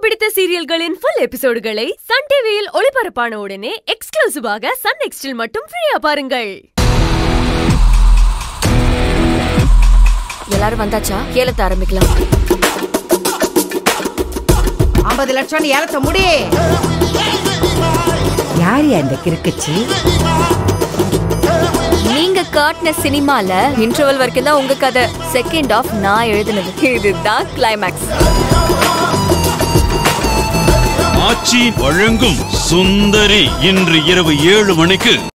பிடித்த சீரியல்களின் full எபிசோடுகளை Sun டிவியில் ஒளிபரப்பான உடனே எக்ஸ்க்ளூசிவாக சன் நெக்ஸ்டில் மட்டும் ஃப்ரீயா பாருங்கள் எல்லாரும் வந்தாச்சா ஏலத்தை ஆரம்பிக்கலாம் ஐம்பது லட்சம் ஏலத்த முடி யார் இந்த கிறுக்குச்சி நீங்க காட்டின சினிமால இன்டர்வல் வரைக்கும் தான் உங்க கதை செகண்ட் ஆஃப் நான் எழுதினது இதுதான் கிளைமேக்ஸ் ஆச்சி வழங்கும் சுந்தரி இன்று இரவு ஏழு மணிக்கு